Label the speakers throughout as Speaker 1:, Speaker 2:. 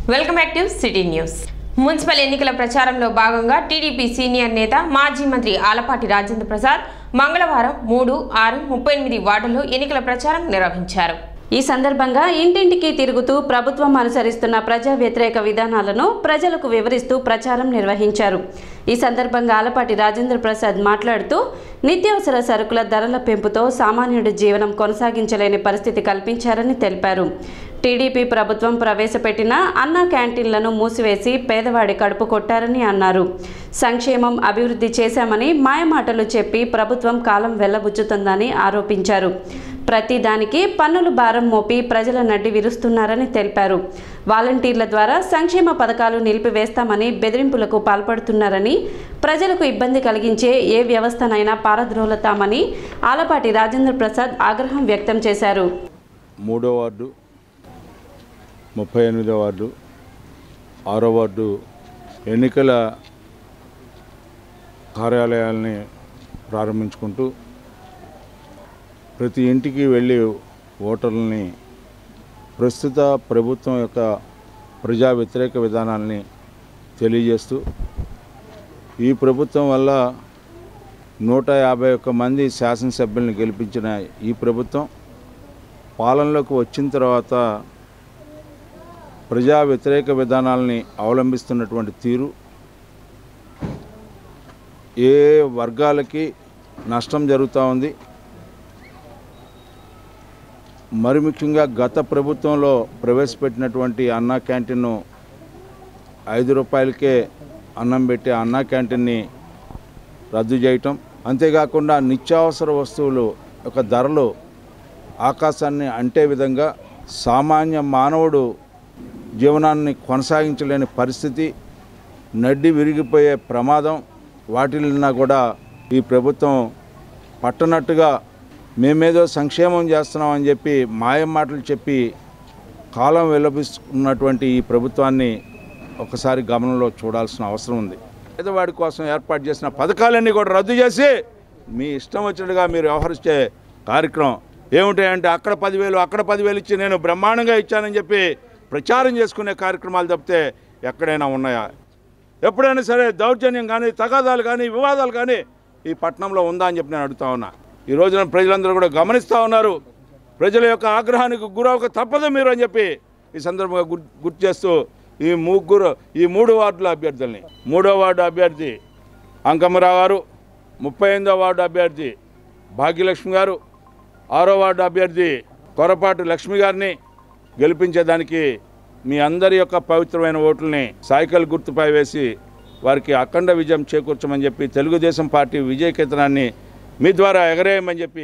Speaker 1: welcome back to city news municipal ఎన్నికల ప్రచారంలో భాగంగా టీడీపీ సీనియర్ నేత మాజీ మంత్రి ఆలపాటి రాజేంద్ర ప్రసాద్ మంగళవారం మూడు ఆరు ముప్పై ఎనిమిది వార్డుల్లో ఎన్నికల ప్రచారం నిర్వహించారు
Speaker 2: ఈ సందర్భంగా ఇంటింటికి తిరుగుతూ ప్రభుత్వం అనుసరిస్తున్న ప్రజా వ్యతిరేక విధానాలను ప్రజలకు వివరిస్తూ ప్రచారం నిర్వహించారు ఈ సందర్భంగా ఆలపాటి రాజేంద్ర ప్రసాద్ మాట్లాడుతూ నిత్యావసర సరుకుల ధరల పెంపుతో సామాన్యుడి జీవనం కొనసాగించలేని పరిస్థితి కల్పించారని తెలిపారు టీడీపీ ప్రభుత్వం ప్రవేశపెట్టిన అన్న క్యాంటీన్లను మూసివేసి పేదవాడి కడుపు కొట్టారని అన్నారు సంక్షేమం అభివృద్ధి చేశామని మాయమాటలు చెప్పి ప్రభుత్వం కాలం వెల్లబుచ్చుతుందని ఆరోపించారు ప్రతి దానికి పన్నులు భారం మోపి ప్రజల నడ్డి విరుస్తున్నారని తెలిపారు వాలంటీర్ల ద్వారా సంక్షేమ పథకాలు నిలిపివేస్తామని బెదిరింపులకు పాల్పడుతున్నారని ప్రజలకు ఇబ్బంది కలిగించే ఏ వ్యవస్థనైనా పారద్రోలతామని ఆలపాటి రాజేంద్ర ప్రసాద్ ఆగ్రహం వ్యక్తం చేశారు
Speaker 3: మూడో వార్డు ముప్పై ఎనిమిదో వార్డు ఆరో వార్డు ఎన్నికల కార్యాలయాల్ని ప్రారంభించుకుంటూ ప్రతి ఇంటికి వెళ్ళి ఓటర్లని ప్రస్తుత ప్రభుత్వం యొక్క ప్రజా వ్యతిరేక విధానాల్ని తెలియజేస్తూ ఈ ప్రభుత్వం వల్ల నూట యాభై ఒక్క మంది శాసనసభ్యుల్ని గెలిపించిన ఈ ప్రభుత్వం పాలనలోకి వచ్చిన తర్వాత ప్రజా వ్యతిరేక విధానాలని అవలంబిస్తున్నటువంటి తీరు ఏ వర్గాలకి నష్టం జరుగుతూ ఉంది మరి ముఖ్యంగా గత ప్రభుత్వంలో ప్రవేశపెట్టినటువంటి అన్నా క్యాంటీన్ను ఐదు రూపాయలకే అన్నం పెట్టే అన్నా క్యాంటీన్ని రద్దు చేయటం అంతేకాకుండా నిత్యావసర వస్తువులు యొక్క ధరలు ఆకాశాన్ని అంటే విధంగా సామాన్య మానవుడు జీవనాన్ని కొనసాగించలేని పరిస్థితి నడ్డి విరిగిపోయే ప్రమాదం వాటిల్నా కూడా ఈ ప్రభుత్వం పట్టనట్టుగా మేమేదో సంక్షేమం చేస్తున్నామని చెప్పి మాయం మాటలు చెప్పి కాలం వెల్లబిస్తున్నటువంటి ఈ ప్రభుత్వాన్ని ఒకసారి గమనంలో చూడాల్సిన అవసరం ఉంది పేదవాడి కోసం ఏర్పాటు చేసిన పథకాలన్నీ కూడా రద్దు చేసి మీ ఇష్టం వచ్చినట్టుగా మీరు వ్యవహరిస్తే కార్యక్రమం ఏమిటాయంటే అక్కడ పదివేలు అక్కడ పదివేలు ఇచ్చి నేను బ్రహ్మాండంగా ఇచ్చానని చెప్పి ప్రచారం చేసుకునే కార్యక్రమాలు తప్పితే ఎక్కడైనా ఉన్నాయా ఎప్పుడైనా సరే దౌర్జన్యం కానీ తగాదాలు కానీ వివాదాలు కానీ ఈ పట్టణంలో ఉందా అని చెప్పి నేను అడుగుతా ఉన్నా ఈ రోజున ప్రజలందరూ కూడా గమనిస్తూ ఉన్నారు ప్రజల యొక్క ఆగ్రహానికి గురవక తప్పదు మీరు అని చెప్పి ఈ సందర్భంగా గుర్ గుర్తు చేస్తూ ఈ ముగ్గురు ఈ మూడు వార్డుల అభ్యర్థుల్ని మూడో వార్డు అభ్యర్థి అంకమ్మరావు గారు ముప్పై ఎనిమిదో వార్డు అభ్యర్థి భాగ్యలక్ష్మి గారు ఆరో వార్డు అభ్యర్థి కొరపాటు లక్ష్మి గారిని గెలిపించేదానికి మీ అందరి యొక్క పవిత్రమైన ఓట్లని సైకిల్ గుర్తుపై వేసి వారికి అఖండ విజయం చేకూర్చమని చెప్పి తెలుగుదేశం పార్టీ విజయ కేతనాన్ని మీ ద్వారా ఎగరేయమని చెప్పి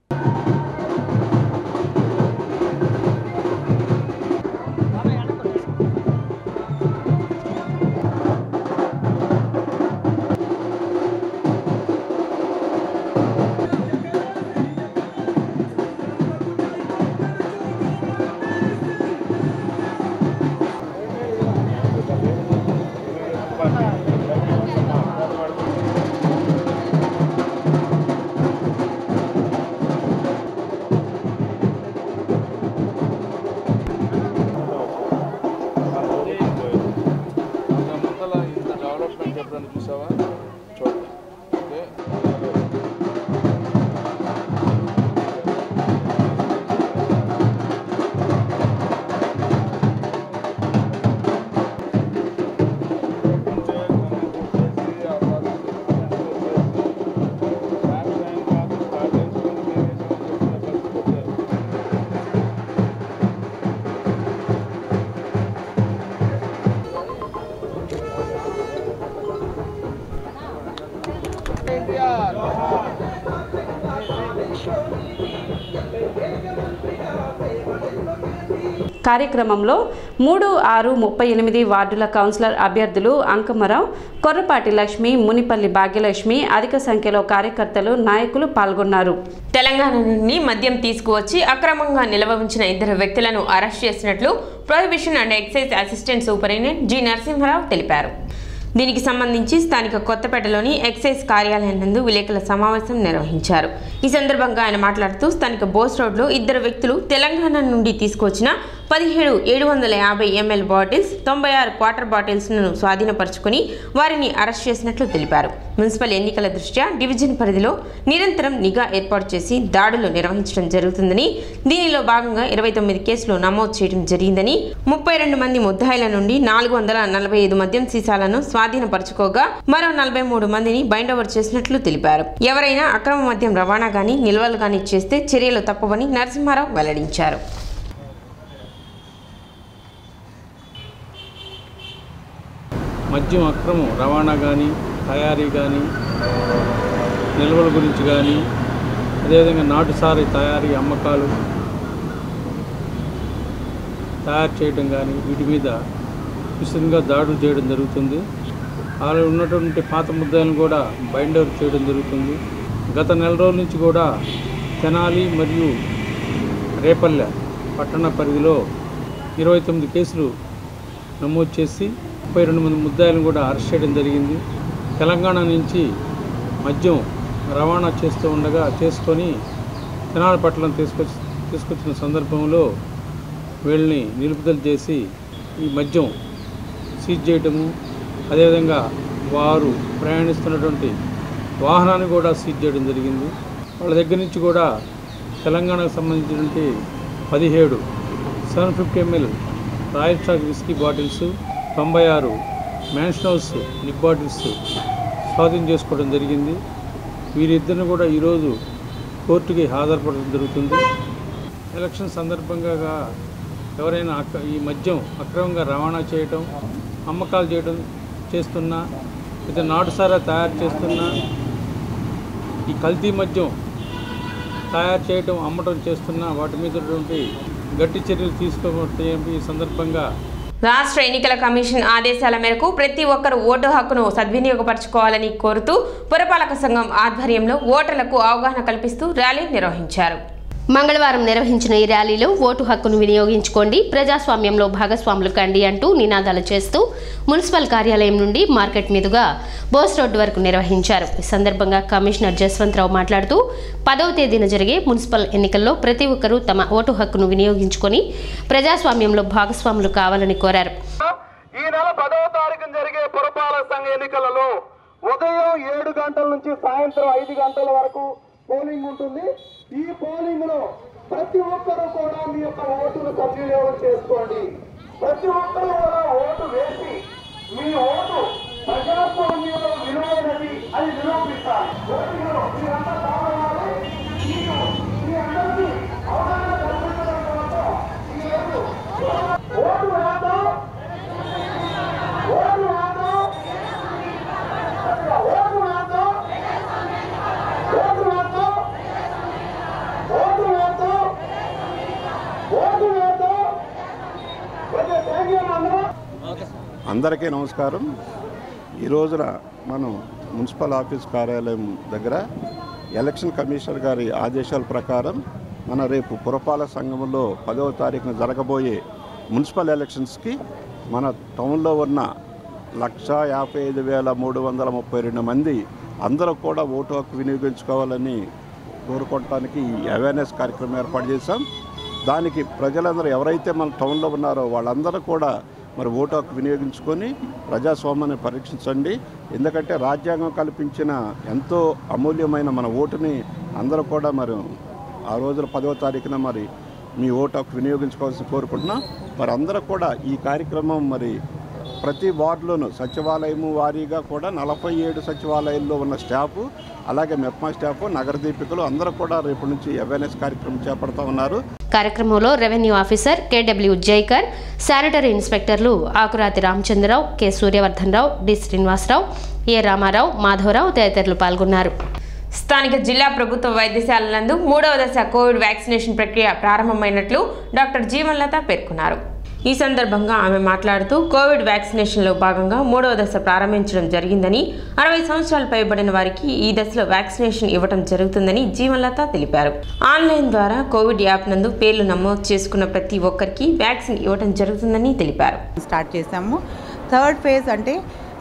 Speaker 3: డెవలప్మెంట్ ఎప్పుడైనా చూసావా చూడండి ఓకే
Speaker 2: కార్యక్రమంలో మూడు ఆరు ముప్పై ఎనిమిది వార్డుల కౌన్సిలర్ అభ్యర్థులు అంకమరావు కొర్రపాటి లక్ష్మి మునిపల్లి భాగ్యలక్ష్మి అధిక సంఖ్యలో కార్యకర్తలు నాయకులు పాల్గొన్నారు
Speaker 1: తెలంగాణ నుండి మద్యం తీసుకువచ్చి అక్రమంగా నిల్వ ఉంచిన ఇద్దరు వ్యక్తులను అరెస్ట్ చేసినట్లు prohibition and excise assistant superintendent G Narasimharao తెలిపారు దీనికి సంబంధించి స్థానిక కొత్తపేటలోని ఎక్సైజ్ కార్యాలయం నందు విలేకరుల సమావేశం నిర్వహించారు ఈ సందర్భంగా ఆయన మాట్లాడుతూ స్థానిక బోస్ రోడ్లో ఇద్దరు వ్యక్తులు తెలంగాణ నుండి తీసుకొచ్చిన పదిహేడు ఏడు వందల యాభై ఎంఎల్ బాటిల్స్ తొంభై ఆరు క్వార్టర్ బాటిల్స్ను స్వాధీనపరుచుకుని వారిని అరెస్ట్ చేసినట్లు తెలిపారు మున్సిపల్ ఎన్నికల దృష్ట్యా డివిజన్ పరిధిలో నిరంతరం నిఘా ఏర్పాటు చేసి దాడులు నిర్వహించడం జరుగుతుందని దీనిలో భాగంగా ఇరవై తొమ్మిది కేసులు నమోదు చేయడం జరిగిందని ముప్పై రెండు మంది ముద్దాయిల నుండి నాలుగు వందల నలభై ఐదు మద్యం సీసాలను స్వాధీనపరచుకోగా మరో నలభై మూడు మందిని బైండ్ ఓవర్ చేసినట్లు తెలిపారు ఎవరైనా అక్రమ మద్యం రవాణా గాని నిల్వలు గాని చేస్తే చర్యలు తప్పవని నరసింహారావు వెల్లడించారు
Speaker 4: మద్యం అక్రమం రవాణా కానీ తయారీ కానీ నిల్వల గురించి కానీ అదేవిధంగా నాటుసారి తయారీ అమ్మకాలు తయారు చేయడం కానీ వీటి మీద విస్తృతంగా దాడులు చేయడం జరుగుతుంది అలా ఉన్నటువంటి పాత ముద్దాయిలను కూడా బైండ్ అవుట్ చేయడం జరుగుతుంది గత నెల రోజుల నుంచి కూడా తెనాలి మరియు రేపల్లె పట్టణ పరిధిలో ఇరవై తొమ్మిది కేసులు నమోదు చేసి ముప్పై రెండు మంది ముద్దాయిలను కూడా అరెస్ట్ చేయడం జరిగింది తెలంగాణ నుంచి మద్యం రవాణా చేస్తూ ఉండగా చేసుకొని తెనాలి పట్టణం తీసుకొచ్చి తీసుకొచ్చిన సందర్భంలో వీళ్ళని నిలుపుదల చేసి ఈ మద్యం సీజ్ చేయటము అదేవిధంగా వారు ప్రయాణిస్తున్నటువంటి వాహనాన్ని కూడా సీజ్ చేయడం జరిగింది వాళ్ళ దగ్గర నుంచి కూడా తెలంగాణకు సంబంధించినటువంటి పదిహేడు seven fifty ML Royal Stag whisky bottles తొంభై ఆరు మ్యాన్షన్ హౌస్ నిప్ బాటిల్స్ స్వాధీనం చేసుకోవడం జరిగింది వీరిద్దరిని కూడా ఈరోజు కోర్టుకి హాజరుపడడం జరుగుతుంది ఎలక్షన్ సందర్భంగా ఎవరైనా అక్క ఈ మద్యం అక్రమంగా రవాణా చేయటం అమ్మకాలు చేయడం చేస్తున్నా లేదా నాటుసారా తయారు చేస్తున్నా ఈ కల్తీ మద్యం తయారు చేయటం అమ్మటం చేస్తున్నా వాటి మీద ఉన్నటువంటి గట్టి చర్యలు తీసుకోబట్టి ఈ సందర్భంగా
Speaker 1: రాష్ట్ర ఎన్నికల కమిషన్ ఆదేశాల మేరకు ప్రతి ఒక్కరూ ఓటు హక్కును సద్వినియోగపరచుకోవాలని కోరుతూ పురపాలక సంఘం ఆధ్వర్యంలో ఓటర్లకు అవగాహన కల్పిస్తూ ర్యాలీ నిర్వహించారు
Speaker 5: మంగళవారం నిర్వహించిన ఈ ర్యాలీలో ఓటు హక్కును వినియోగించుకోండి ప్రజాస్వామ్యంలో భాగస్వాములు కండి అంటూ నినాదాలు చేస్తూ మున్సిపల్ కార్యాలయం నుండి మార్కెట్ మీదుగా బోస్ రోడ్డు వరకు నిర్వహించారు ఈ సందర్భంగా కమిషనర్ జస్వంతరావు మాట్లాడుతూ పదవ తేదీన జరిగే మున్సిపల్ ఎన్నికల్లో ప్రతి ఒక్కరూ తమ ఓటు హక్కును వినియోగించుకొని ప్రజాస్వామ్యంలో భాగస్వాములు కావాలని కోరారు
Speaker 6: ఈ నెల పదవ తారీఖున జరిగే పురపాలక సంఘ ఎన్నికలలో ఉదయం ఏడు గంటల నుంచి సాయంత్రం ఐదు గంటల వరకు పోలింగ్ ఉంటుంది ఈ పోలింగ్ లో ప్రతి ఒక్కరూ కూడా మీ యొక్క ఓటును సద్వినియోగం చేసుకోండి ప్రతి ఒక్కరూ కూడా ఓటు వేసి మీ ఓటు ప్రజాస్వామ్యంలో విలువైనది అని నిరూపిస్తారు ఓటులో మీరంతా పాల్గొనాలి మీకు మీ అందరికీ అవగాహన కల్పించడం కోసం ఈ రోజు ఓటు వేద్దాం ఓటు వేద్దాం ఓటు వేద్దాం ఓటు వేద్దాం ఓటు వేద్దాం ఓటు వేద్దాం ఓకే థ్యాంక్ యూ అందరూ
Speaker 7: అందరికీ నమస్కారం ఈ రోజున మనం మున్సిపల్ ఆఫీస్ కార్యాలయం దగ్గర ఎలక్షన్ కమిషనర్ గారి ఆదేశాల ప్రకారం మన రేపు పురపాలక సంఘంలో పదవ తారీఖున జరగబోయే మున్సిపల్ ఎలక్షన్స్కి మన టౌన్లో ఉన్న లక్ష యాభై ఐదు వేల మూడు వందల ముప్పై రెండు మంది అందరూ కూడా ఓటు హక్కు వినియోగించుకోవాలని కోరుకోవటానికి ఈ అవేర్నెస్ కార్యక్రమం ఏర్పాటు చేశాం దానికి ప్రజలందరూ ఎవరైతే మన టౌన్లో ఉన్నారో వాళ్ళందరూ కూడా మరి ఓటు హక్కు వినియోగించుకొని ప్రజాస్వామ్యాన్ని పరీక్షించండి ఎందుకంటే రాజ్యాంగం కల్పించిన ఎంతో అమూల్యమైన మన ఓటుని అందరూ కూడా మరి ఆ రోజుల పదవ తారీఖున మరి మీ ఓటు హక్కు వినియోగించుకోవాల్సి కోరుకుంటున్నాం మరి అందరూ కూడా ఈ కార్యక్రమం మరి ప్రతి వార్డులోనూ సచివాలయము వారీగా కూడా నలభై ఏడు సచివాలయాల్లో ఉన్న స్టాఫ్ అలాగే మెప్మా స్టాఫ్ నగర దీపికలు అందరూ కూడా రేపటి నుంచి అవేర్నెస్ కార్యక్రమం చేపడతా ఉన్నారు
Speaker 5: కార్యక్రమంలో revenue officer KW Jaikar sanitary ఇన్స్పెక్టర్లు Akurathi Ramachandrarao K Suryavardhanarao D Srinivasarao A Ramarao Madhavarao తదితరులు పాల్గొన్నారు
Speaker 1: స్థానిక జిల్లా ప్రభుత్వ వైద్యశాల నందు మూడవ దశ కోవిడ్ వ్యాక్సినేషన్ ప్రక్రియ ప్రారంభమైనట్లు డాక్టర్ జీవన్లత పేర్కొన్నారు ఈ సందర్భంగా ఆమె మాట్లాడుతూ కోవిడ్ వ్యాక్సినేషన్లో భాగంగా మూడవ దశ ప్రారంభించడం జరిగిందని అరవై సంవత్సరాలు పైబడిన వారికి ఈ దశలో వ్యాక్సినేషన్ ఇవ్వడం జరుగుతుందని జీవన్లత తెలిపారు ఆన్లైన్ ద్వారా కోవిడ్ యాప్ నందు పేర్లు నమోదు చేసుకున్న ప్రతి ఒక్కరికి వ్యాక్సిన్ ఇవ్వడం జరుగుతుందని తెలిపారు
Speaker 8: స్టార్ట్ చేసాము థర్డ్ ఫేజ్ అంటే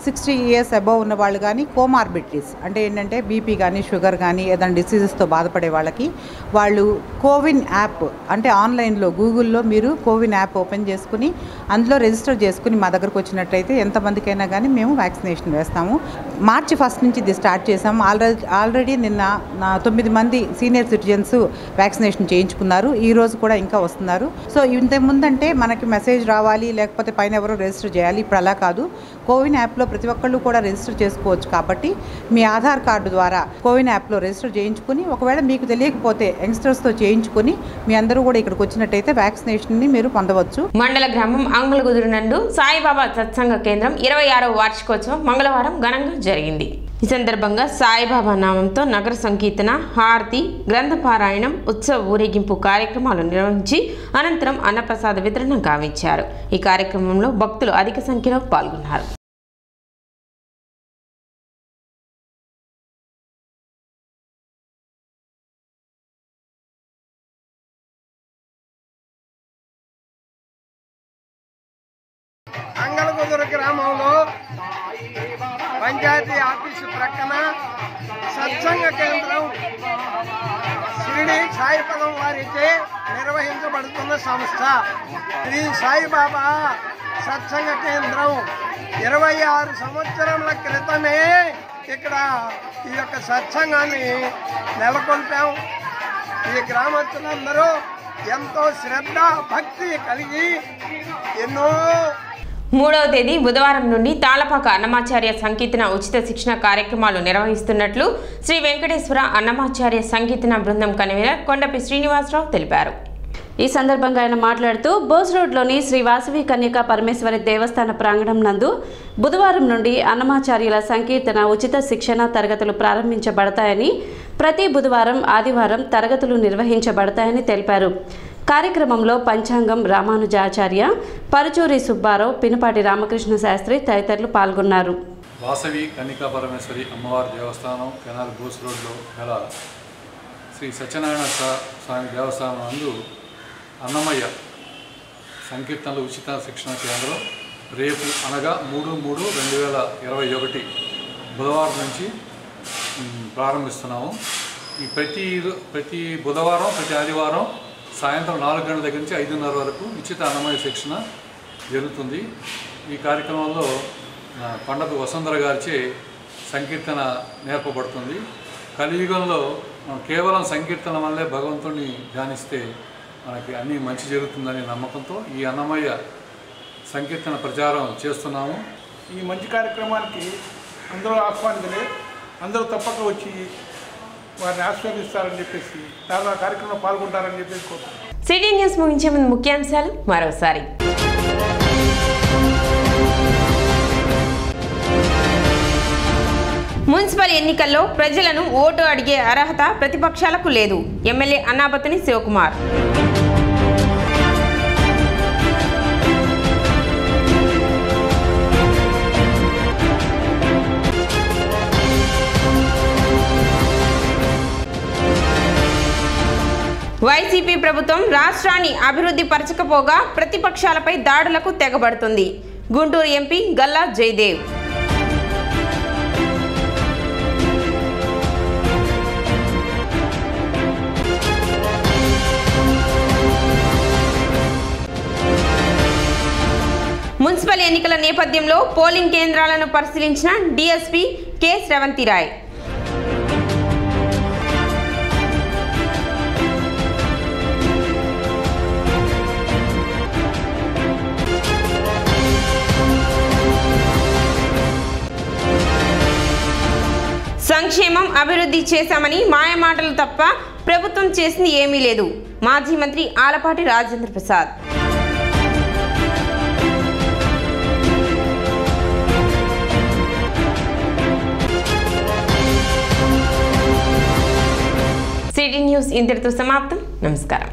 Speaker 8: సిక్స్టీ ఇయర్స్ అబవ్ ఉన్న వాళ్ళు కానీ కోమార్బిడిటీస్ అంటే ఏంటంటే బీపీ కానీ షుగర్ కానీ ఏదైనా డిసీజెస్తో బాధపడే వాళ్ళకి వాళ్ళు కోవిన్ యాప్ అంటే ఆన్లైన్లో గూగుల్లో మీరు కోవిన్ యాప్ ఓపెన్ చేసుకుని అందులో రిజిస్టర్ చేసుకుని మా దగ్గరకు వచ్చినట్టయితే ఎంతమందికైనా కానీ మేము వ్యాక్సినేషన్ వేస్తాము మార్చి ఫస్ట్ నుంచి ఇది స్టార్ట్ చేసాము ఆల్రెడీ ఆల్రెడీ నిన్న నా తొమ్మిది మంది సీనియర్ సిటిజన్స్ వ్యాక్సినేషన్ చేయించుకున్నారు ఈ రోజు కూడా ఇంకా వస్తున్నారు సో ఇంత ముందంటే మనకి మెసేజ్ రావాలి లేకపోతే పైన ఎవరో రిజిస్టర్ చేయాలి ఇప్పుడు అలా కాదు కోవిన్ యాప్లో ప్రతి ఒక్కళ్ళు కూడా రిజిస్టర్ చేసుకోవచ్చు కాబట్టి మీ ఆధార్ కార్డు ద్వారా కోవిన్ యాప్లో రిజిస్టర్ చేయించుకుని ఒకవేళ మీకు తెలియకపోతే యంగ్స్టర్స్తో చేయించుకుని మీ అందరూ కూడా ఇక్కడికి వచ్చినట్టయితే వ్యాక్సినేషన్ని మీరు పొందవచ్చు
Speaker 1: మండల గ్రామం ఆంగ్లగుదురు నందు సాయిబాబా సత్సంగ కేంద్రం ఇరవై ఆరవ వార్షికోత్సవం మంగళవారం ఘనంగా జరిగింది ఈ సందర్భంగా సాయిబాబా నామంతో నగర సంకీర్తన హారతి గ్రంథపారాయణం ఉత్సవ ఊరేగింపు కార్యక్రమాలు నిర్వహించి అనంతరం అన్నప్రసాద వితరణ గావించారు ఈ కార్యక్రమంలో భక్తులు అధిక సంఖ్యలో పాల్గొన్నారు
Speaker 9: అంగళకుదురు గ్రామంలో పంచాయతీ ఆఫీసు ప్రక్కన సత్సంగ కేంద్రం షిరిడి సాయిపదం వారిచే నిర్వహించబడుతున్న సంస్థ శ్రీ సాయిబాబా సత్సంగ కేంద్రం ఇరవై ఆరు సంవత్సరముల క్రితమే ఇక్కడ ఈ యొక్క సత్సంగాన్ని నెలకొల్పాం ఈ గ్రామస్తులందరూ ఎంతో శ్రద్ధ భక్తి కలిగి ఎన్నో
Speaker 1: మూడవ తేదీ బుధవారం నుండి తాళపాక అన్నమాచార్య సంకీర్తన ఉచిత శిక్షణ కార్యక్రమాలు నిర్వహిస్తున్నట్లు శ్రీ వెంకటేశ్వర అన్నమాచార్య సంకీర్తన బృందం కన్వీనర్ కొండపి శ్రీనివాసరావు తెలిపారు
Speaker 2: ఈ సందర్భంగా ఆయన మాట్లాడుతూ బోస్ రోడ్లోని శ్రీ వాసవి కన్యకా పరమేశ్వరి దేవస్థాన ప్రాంగణం నందు బుధవారం నుండి అన్నమాచార్యుల సంకీర్తన ఉచిత శిక్షణ తరగతులు ప్రారంభించబడతాయని ప్రతి బుధవారం ఆదివారం తరగతులు నిర్వహించబడతాయని తెలిపారు కార్యక్రమంలో పంచాంగం రామానుజాచార్య పరుచూరి సుబ్బారావు పినపాటి రామకృష్ణ శాస్త్రి తదితరులు పాల్గొన్నారు
Speaker 10: వాసవి కన్నికా పరమేశ్వరి అమ్మవారి దేవస్థానం కెనాల్ బూస్ రోడ్లో గల శ్రీ సత్యనారాయణ స్వా- స్వామి దేవస్థానం నందు అన్నమయ్య సంకీర్తనలు ఉచిత శిక్షణ కేంద్రం రేపు అనగా మూడు మూడు రెండు వేల ఇరవై ఒకటి బుధవారం నుంచి మ్, ప్రారంభిస్తున్నాము ఈ ప్రతి రో- ప్రతి బుధవారం ప్రతి ఆదివారం సాయంత్రం నాలుగు గంటల దగ్గర నుంచి ఐదున్నర వరకు ఉచిత అన్నమయ శిక్షణ జరుగుతుంది ఈ కార్యక్రమంలో ఆ, కొండపి వసుంధర గారిచే సంకీర్తన నేర్పబడుతుంది కలియుగంలో మనం కేవలం సంకీర్తన వల్లే భగవంతుడిని ధ్యానిస్తే మనకి అన్నీ మంచి జరుగుతుందనే నమ్మకంతో ఈ అన్నమయ్య సంకీర్తన ప్రచారం చేస్తున్నాము
Speaker 11: ఈ మంచి కార్యక్రమానికి అందరూ ఆహ్వానితులే అందరూ తప్పక వచ్చి వారిని ఆస్వాదిస్తారని చెప్పేసి చాలా కార్యక్రమంలో పాల్గొంటారని చెప్పేసి కోరుతున్నాను
Speaker 1: సిటీ న్యూస్ ముగించే ముందు ముఖ్యాంశాలు మరోసారి మున్సిపల్ ఎన్నికల్లో ప్రజలను ఓటు అడిగే అర్హత ప్రతిపక్షాలకు లేదు ఎమ్మెల్యే అన్నాబతిని శివకుమార్ వైసీపీ ప్రభుత్వం రాష్ట్రాన్ని అభివృద్ధి పరచకపోగా ప్రతిపక్షాలపై దాడులకు తెగబడుతుంది గుంటూరు ఎంపీ గల్లా జయదేవ్ మున్సిపల్ ఎన్నికల నేపథ్యంలో పోలింగ్ కేంద్రాలను పరిశీలించిన డీఎస్పీ కె శ్రవంతిరాయ్ సంక్షేమం అభివృద్ధి చేశామని మాయమాటలు తప్ప ప్రభుత్వం చేసింది ఏమీ లేదు మాజీ మంత్రి ఆలపాటి రాజేంద్ర ప్రసాద్ సిటీ న్యూస్ ఇంతటితో సమాప్తం నమస్కారం